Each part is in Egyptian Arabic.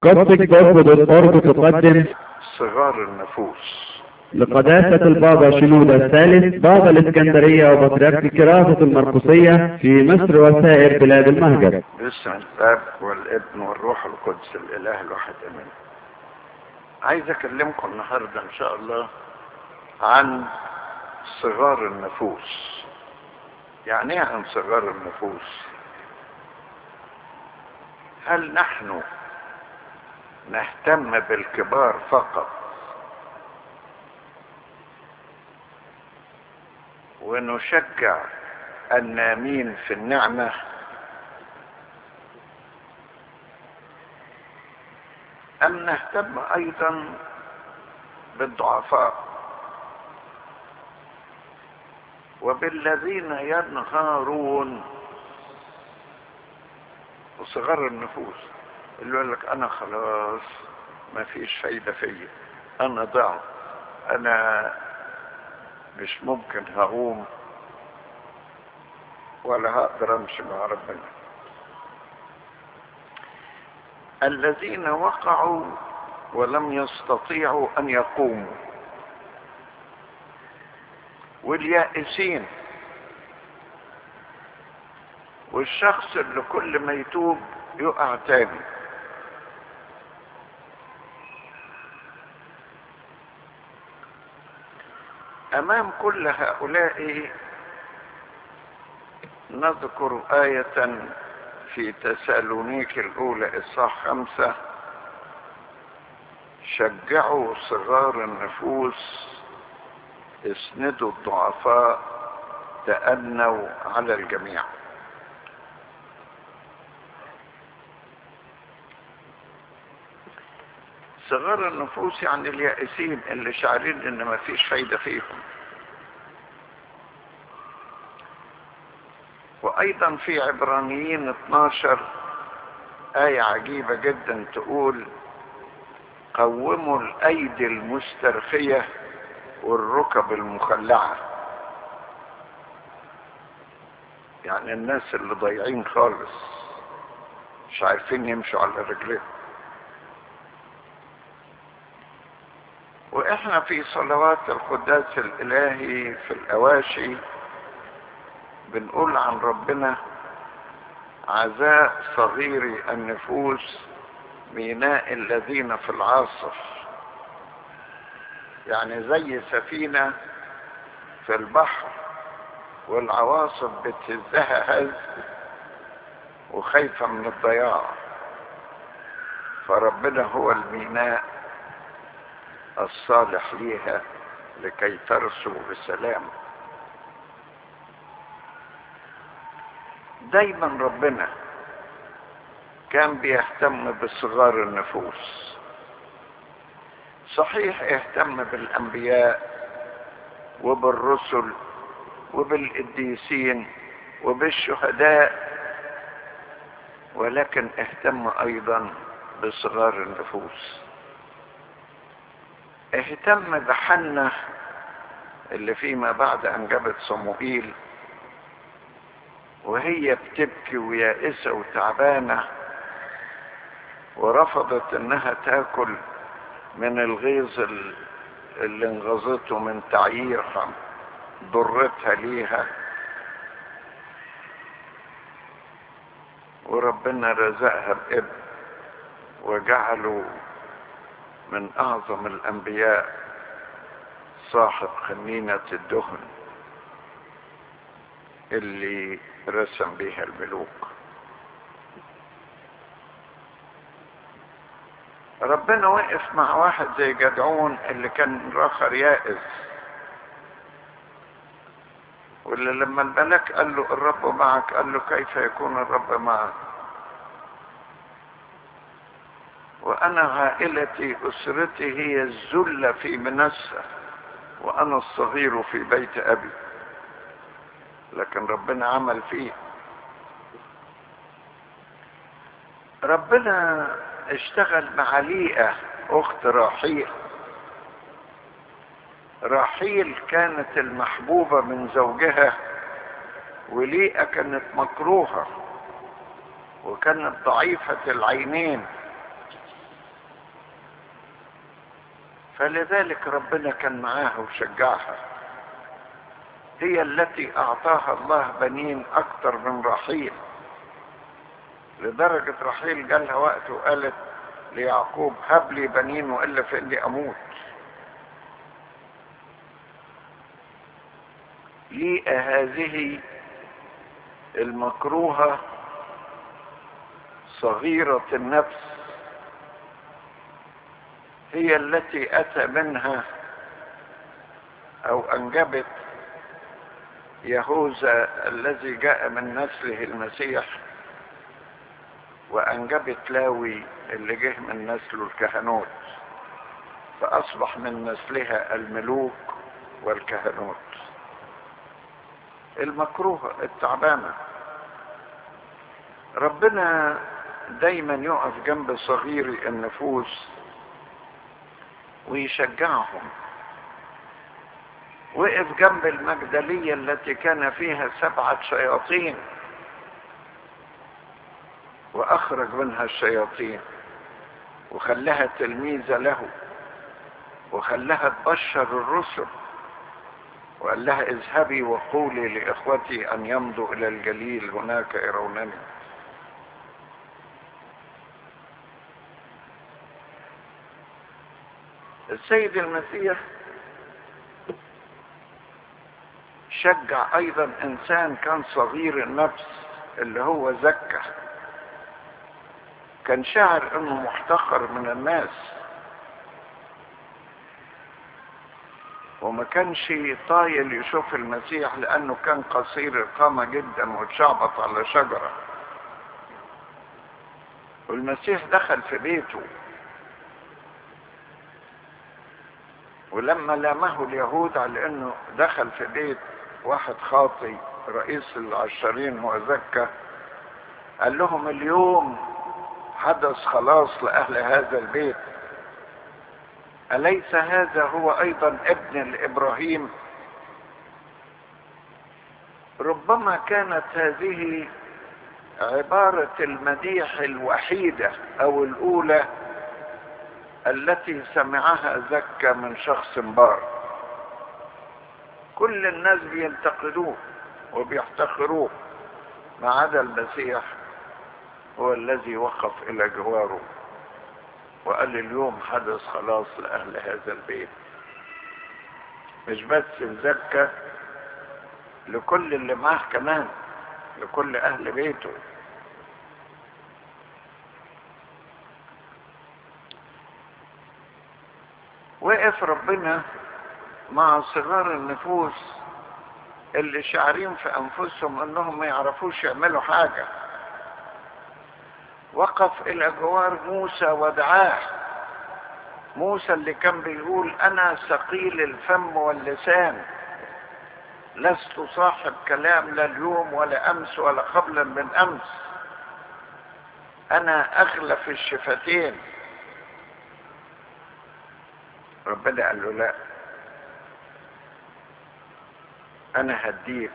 قصدك برضه بالقرب تقدم صغار النفوس لقداسة البابا شنودة الثالث بابا الإسكندرية وبطريرك الكراسة المرقسية في مصر وسائر بلاد المهجر باسم الاب والابن والروح القدس الاله الواحد امين عايز اكلمكم النهارده ان شاء الله عن صغار النفوس يعني ايه عن صغار النفوس هل نحن نهتم بالكبار فقط ونشجع النامين في النعمه أم نهتم أيضا بالضعفاء وبالذين ينهارون وصغار النفوس اللي يقول لك أنا خلاص ما فيش فايدة فيا أنا ضعف أنا مش ممكن هقوم ولا هقدر أمشي مع ربنا الذين وقعوا ولم يستطيعوا ان يقوموا واليائسين والشخص اللي كل ما يتوب يقع تاني امام كل هؤلاء نذكر ايه في تسالونيك الأولى إصحاح خمسة شجعوا صغار النفوس اسندوا الضعفاء تأنوا على الجميع صغار النفوس يعني اليائسين اللي شعرين ان ما فيش فايدة فيهم وايضا في عبرانيين 12 آية عجيبة جدا تقول قوموا الايدي المسترخية والركب المخلعة يعني الناس اللي ضايعين خالص مش عارفين يمشوا على رجليهم واحنا في صلوات القداس الالهي في الاواشي بنقول عن ربنا عزاء صغير النفوس ميناء الذين في العاصف يعني زي سفينة في البحر والعواصف بتهزها هز وخايفة من الضياع فربنا هو الميناء الصالح ليها لكي ترسو بسلام دايما ربنا كان بيهتم بصغار النفوس صحيح اهتم بالانبياء وبالرسل وبالقديسين وبالشهداء ولكن اهتم ايضا بصغار النفوس اهتم بحنة اللي فيما بعد ان جابت صموئيل وهي بتبكي ويائسة وتعبانة ورفضت انها تاكل من الغيظ اللي انغظته من تعييرها ضرتها ليها وربنا رزقها بابن وجعله من اعظم الانبياء صاحب خمينة الدهن اللي رسم بها الملوك ربنا وقف مع واحد زي جدعون اللي كان راخر يائس واللي لما الملك قال له الرب معك قال له كيف يكون الرب معك وانا عائلتي اسرتي هي الذله في منسى وانا الصغير في بيت ابي لكن ربنا عمل فيه ربنا اشتغل مع ليئة اخت راحيل راحيل كانت المحبوبة من زوجها وليئة كانت مكروهة وكانت ضعيفة العينين فلذلك ربنا كان معاها وشجعها هي التي اعطاها الله بنين اكتر من رحيل لدرجة رحيل جالها وقت وقالت ليعقوب هب لي بنين والا فاني اموت لي هذه المكروهة صغيرة النفس هي التي أتى منها أو أنجبت يهوذا الذي جاء من نسله المسيح وأنجبت لاوي اللي جه من نسله الكهنوت فأصبح من نسلها الملوك والكهنوت المكروهة التعبانة ربنا دايما يقف جنب صغير النفوس ويشجعهم وقف جنب المجدلية التي كان فيها سبعة شياطين وأخرج منها الشياطين وخلاها تلميذة له وخلاها تبشر الرسل وقال لها اذهبي وقولي لإخوتي أن يمضوا إلى الجليل هناك يرونني السيد المسيح شجع ايضا انسان كان صغير النفس اللي هو زكى كان شاعر انه محتقر من الناس وما كانش طايل يشوف المسيح لانه كان قصير القامة جدا واتشعبط على شجرة والمسيح دخل في بيته ولما لامه اليهود على انه دخل في بيت واحد خاطي رئيس العشرين هو زكا قال لهم اليوم حدث خلاص لأهل هذا البيت أليس هذا هو أيضا ابن الإبراهيم ربما كانت هذه عبارة المديح الوحيدة أو الأولى التي سمعها زكا من شخص بار كل الناس بينتقدوه وبيحتقروه ما عدا المسيح هو الذي وقف الى جواره وقال اليوم حدث خلاص لاهل هذا البيت مش بس زكا لكل اللي معاه كمان لكل اهل بيته وقف ربنا مع صغار النفوس اللي شعرين في انفسهم انهم ما يعرفوش يعملوا حاجة وقف الى جوار موسى ودعاه موسى اللي كان بيقول انا ثقيل الفم واللسان لست صاحب كلام لا اليوم ولا امس ولا قبلا من امس انا اغلف الشفتين ربنا قال له لا انا هديك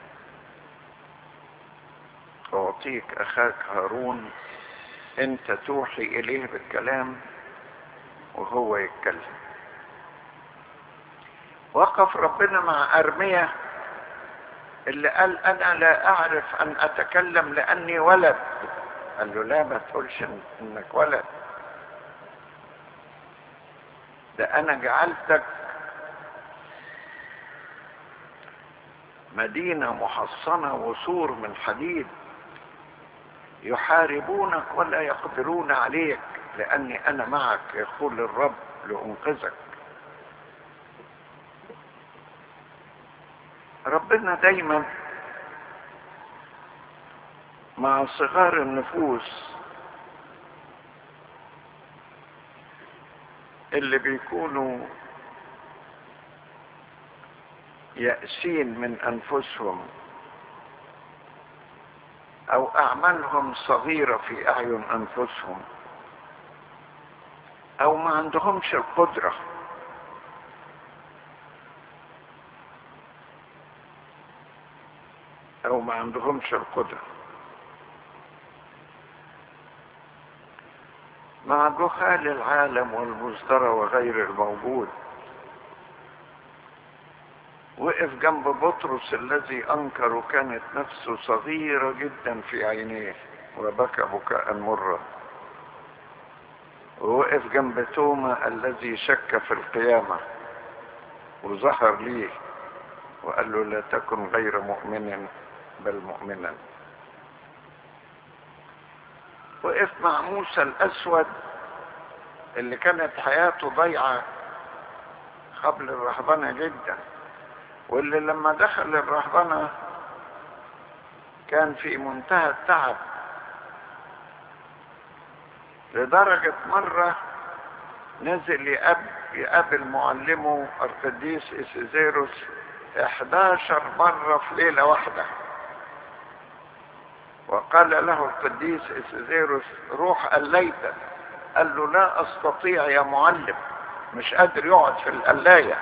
اعطيك اخاك هارون انت توحي اليه بالكلام وهو يتكلم وقف ربنا مع ارمية اللي قال انا لا اعرف ان اتكلم لاني ولد قال له لا ما تقولش انك ولد ده انا جعلتك مدينة محصنة وسور من حديد يحاربونك ولا يقدرون عليك لاني انا معك يقول الرب لانقذك ربنا دايما مع صغار النفوس اللي بيكونوا يأسين من أنفسهم أو أعمالهم صغيرة في أعين أنفسهم أو ما عندهمش القدرة أو ما عندهمش القدرة مع جهال العالم والمزدرى وغير الموجود وقف جنب بطرس الذي أنكر وكانت نفسه صغيرة جدا في عينيه وبكى بكاء مرة ووقف جنب توما الذي شك في القيامة وظهر ليه وقال له لا تكن غير مؤمن بل مؤمنا وقف مع موسى الأسود اللي كانت حياته ضيعة قبل الرهبنة جدا واللي لما دخل الرهبنة كان في منتهى التعب لدرجة مرة نزل يقابل, يقابل معلمه القديس إسيزيروس 11 مرة في ليلة واحدة وقال له القديس إسيزيروس روح الليلة قال له لا أستطيع يا معلم مش قادر يقعد في القلاية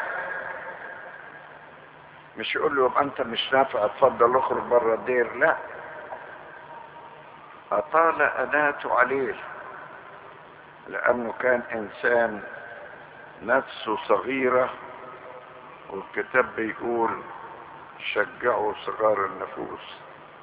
مش يقول له يبقى انت مش نافع اتفضل اخرج بره الدير لا اطال اناته عليه لانه كان انسان نفسه صغيرة والكتاب بيقول شجعوا صغار النفوس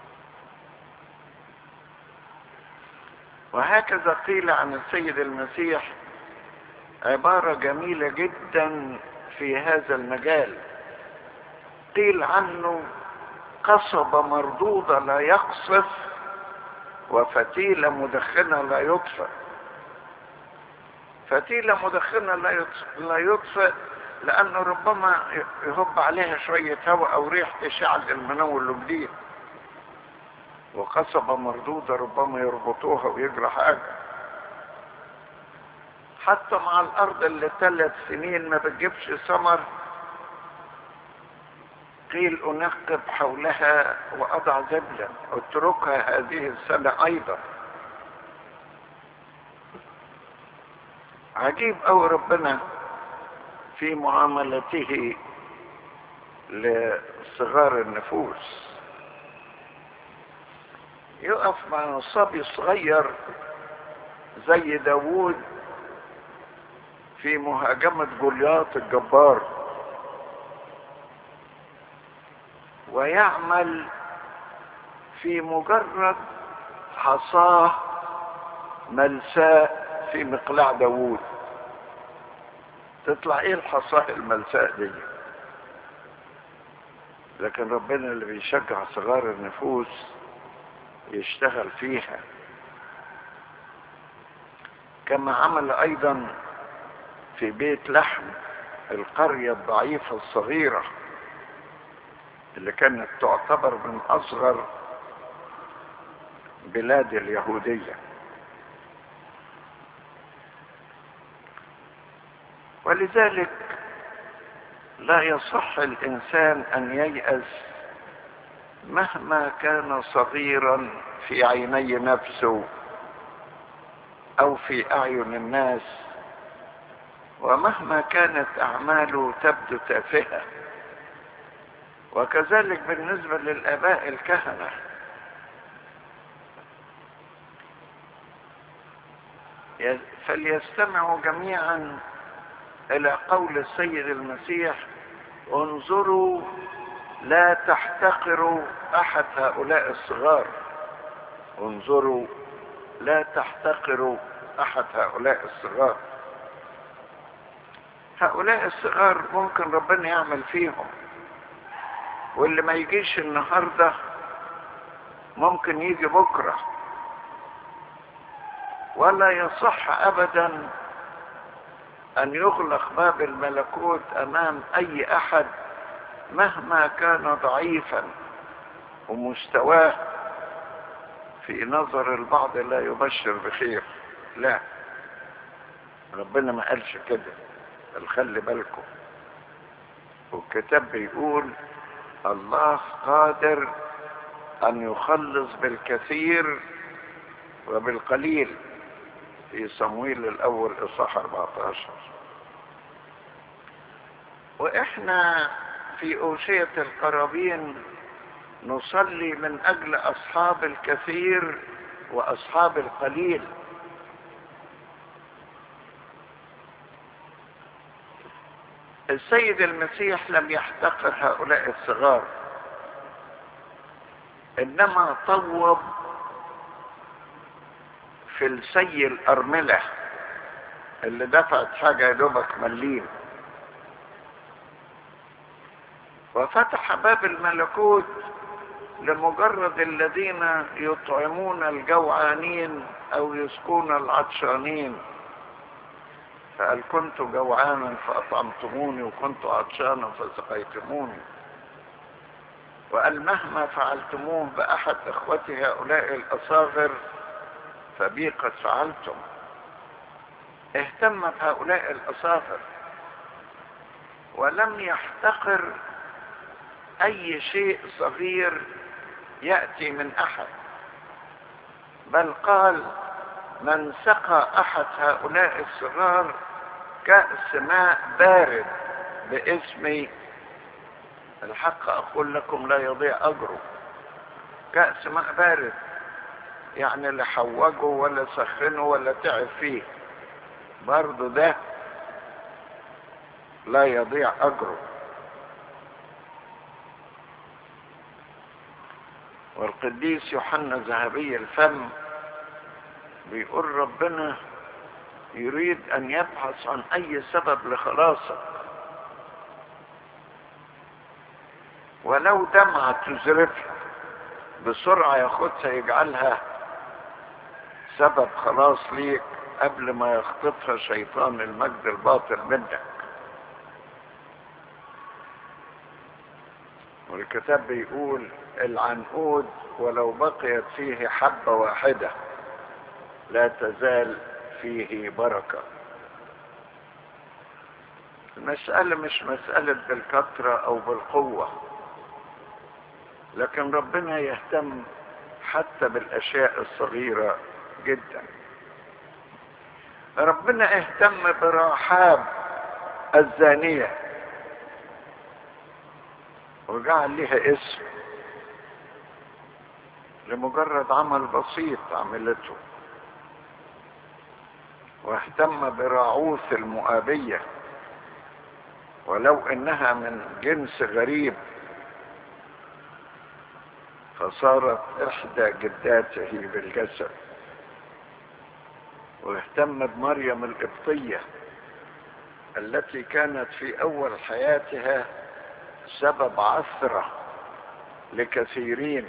وهكذا قيل عن السيد المسيح عبارة جميلة جدا في هذا المجال قيل عنه قصبة مردودة لا يقصف وفتيلة مدخنة لا يطفئ فتيلة مدخنة لا يطفئ لأنه ربما يهب عليها شوية هواء أو ريح تشعل المنور الجديد وقصبة مردودة ربما يربطوها ويجرى حاجة حتى مع الأرض اللي ثلاث سنين ما بتجيبش ثمر قيل أنقب حولها وأضع زبلا اتركها هذه السنة أيضا عجيب أو ربنا في معاملته لصغار النفوس يقف مع صبي صغير زي داوود في مهاجمة جولياط الجبار ويعمل في مجرد حصاه ملساء في مقلاع داوود تطلع ايه الحصاه الملساء دي لكن ربنا اللي بيشجع صغار النفوس يشتغل فيها كما عمل ايضا في بيت لحم القرية الضعيفة الصغيرة اللي كانت تعتبر من اصغر بلاد اليهودية ولذلك لا يصح الانسان ان ييأس مهما كان صغيرا في عيني نفسه او في اعين الناس ومهما كانت اعماله تبدو تافهه وكذلك بالنسبه للاباء الكهنه فليستمعوا جميعا الى قول السيد المسيح انظروا لا تحتقروا احد هؤلاء الصغار انظروا لا تحتقروا احد هؤلاء الصغار هؤلاء الصغار ممكن ربنا يعمل فيهم واللي ما يجيش النهارده ممكن يجي بكره ولا يصح ابدا ان يغلق باب الملكوت امام اي احد مهما كان ضعيفا ومستواه في نظر البعض لا يبشر بخير لا ربنا ما قالش كده خلي بالكم والكتاب بيقول الله قادر ان يخلص بالكثير وبالقليل في صمويل الاول اصحاح 14 واحنا في اوشية القرابين نصلي من اجل اصحاب الكثير واصحاب القليل السيد المسيح لم يحتقر هؤلاء الصغار انما طوب في السي الارمله اللي دفعت حاجه يا دوبك مليم وفتح باب الملكوت لمجرد الذين يطعمون الجوعانين او يسقون العطشانين فقال كنت جوعانا فاطعمتموني وكنت عطشانا فسقيتموني وقال مهما فعلتموه باحد اخوتي هؤلاء الاصاغر فبي قد فعلتم اهتم بهؤلاء الاصاغر ولم يحتقر اي شيء صغير ياتي من احد بل قال من سقى احد هؤلاء الصغار كاس ماء بارد باسمي الحق اقول لكم لا يضيع اجره كاس ماء بارد يعني لا حوجه ولا سخنه ولا تعب فيه برضه ده لا يضيع اجره والقديس يوحنا ذهبي الفم بيقول ربنا يريد ان يبحث عن اي سبب لخلاصك ولو دمعة تزرفها بسرعة ياخدها يجعلها سبب خلاص ليك قبل ما يخطفها شيطان المجد الباطل منك والكتاب بيقول العنقود ولو بقيت فيه حبة واحدة لا تزال فيه بركة المسألة مش مسألة بالكثرة أو بالقوة لكن ربنا يهتم حتى بالأشياء الصغيرة جدا ربنا اهتم برحاب الزانية وجعل لها اسم لمجرد عمل بسيط عملته واهتم براعوث المؤابية ولو انها من جنس غريب فصارت احدى جداته بالجسد واهتم بمريم القبطية التي كانت في اول حياتها سبب عثرة لكثيرين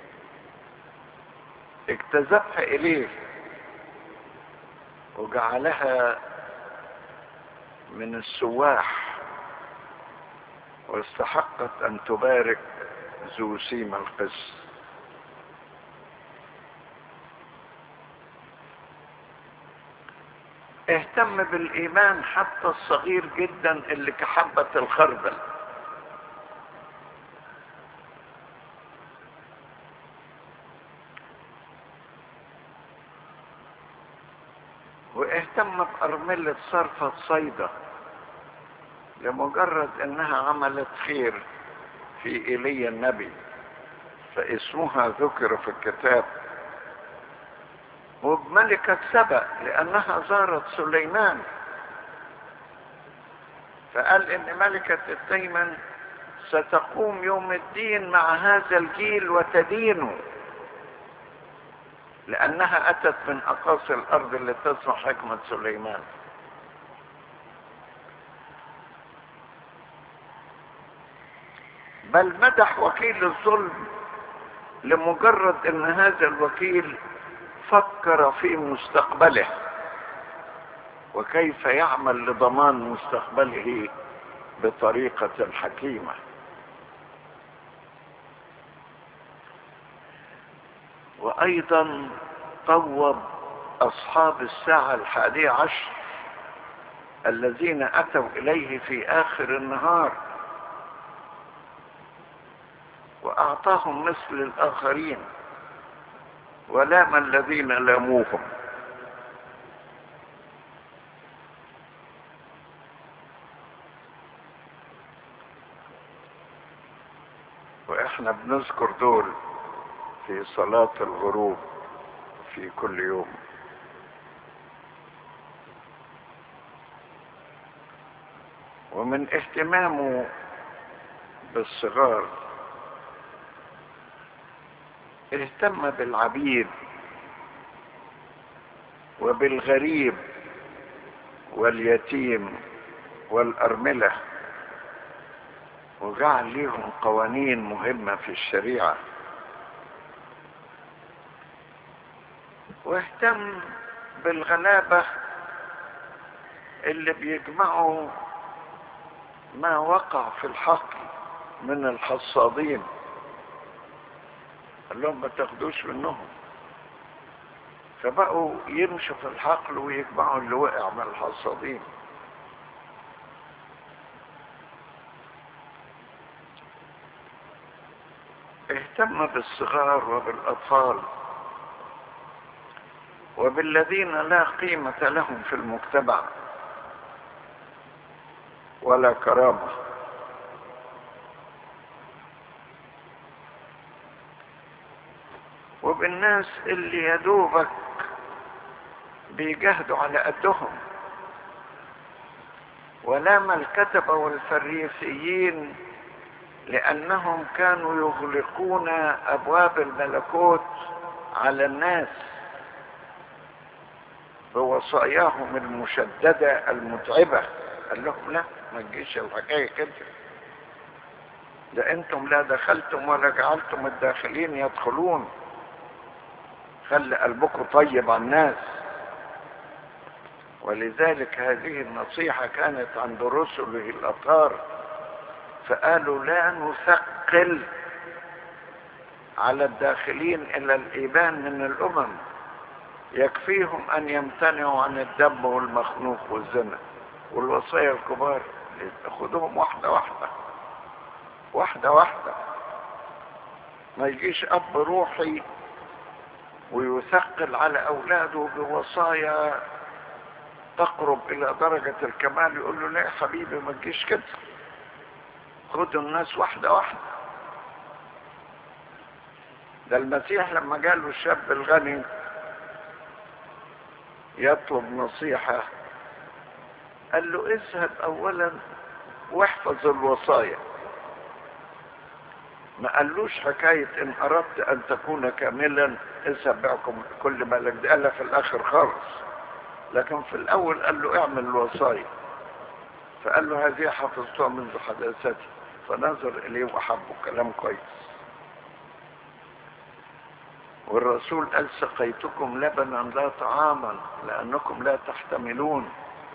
اجتذبها اليه وجعلها من السواح واستحقت ان تبارك ذو سيم القس اهتم بالايمان حتى الصغير جدا اللي كحبة الخردل واهتم بأرملة صرفة صيدة لمجرد انها عملت خير في ايليا النبي فاسمها ذكر في الكتاب وبملكة سبأ لأنها زارت سليمان فقال إن ملكة التيمن ستقوم يوم الدين مع هذا الجيل وتدينه لأنها أتت من أقاصي الأرض اللي تسمع حكمة سليمان بل مدح وكيل الظلم لمجرد ان هذا الوكيل فكر في مستقبله وكيف يعمل لضمان مستقبله بطريقة حكيمة وأيضا طوب أصحاب الساعة الحادية عشر الذين أتوا إليه في آخر النهار وأعطاهم مثل الآخرين ولام الذين لاموهم واحنا بنذكر دول في صلاة الغروب في كل يوم ومن اهتمامه بالصغار اهتم بالعبيد وبالغريب واليتيم والأرملة وجعل ليهم قوانين مهمة في الشريعة واهتم بالغلابة اللي بيجمعوا ما وقع في الحقل من الحصادين قال لهم ما تاخدوش منهم فبقوا يمشوا في الحقل ويجمعوا اللي وقع من الحصادين اهتم بالصغار وبالأطفال وبالذين لا قيمة لهم في المجتمع ولا كرامة وبالناس اللي يدوبك بيجهدوا على قدهم ولام الكتبة والفريسيين لأنهم كانوا يغلقون أبواب الملكوت على الناس بوصاياهم المشددة المتعبة قال لهم لا ما تجيش الحكاية كده ده انتم لا دخلتم ولا جعلتم الداخلين يدخلون خلي قلبكم طيب على الناس ولذلك هذه النصيحة كانت عند رسله الأطهار فقالوا لا نثقل على الداخلين إلى الإيمان من الأمم يكفيهم أن يمتنعوا عن الدم والمخنوق والزنا والوصايا الكبار خدوهم واحدة واحدة واحدة واحدة ما يجيش أب روحي ويثقل على أولاده بوصايا تقرب إلى درجة الكمال يقول له لا يا حبيبي ما تجيش كده خدوا الناس واحدة واحدة ده المسيح لما جاله الشاب الغني يطلب نصيحة قال له اذهب اولا واحفظ الوصايا ما قالوش حكاية ان اردت ان تكون كاملا اذهب بيعكم كل ملك ده قالها في الاخر خالص لكن في الاول قال له اعمل الوصايا فقال له هذه حفظتها منذ حداثتي فنظر اليه وحبه كلام كويس والرسول قال سقيتكم لبنا لا طعاما لانكم لا تحتملون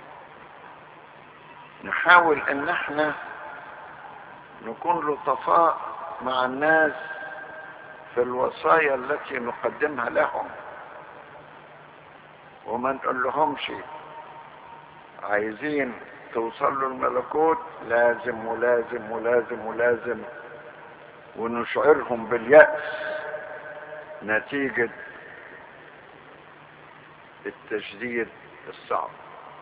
نحاول ان احنا نكون لطفاء مع الناس في الوصايا التي نقدمها لهم وما نقول لهمش عايزين توصلوا الملكوت لازم ولازم ولازم ولازم ونشعرهم باليأس نتيجة التجديد الصعب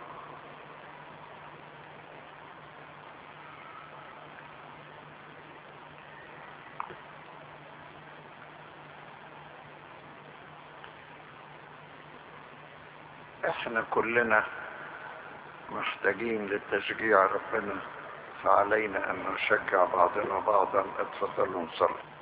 احنا كلنا محتاجين لتشجيع ربنا فعلينا ان نشجع بعضنا بعضا اتفضلوا نصلي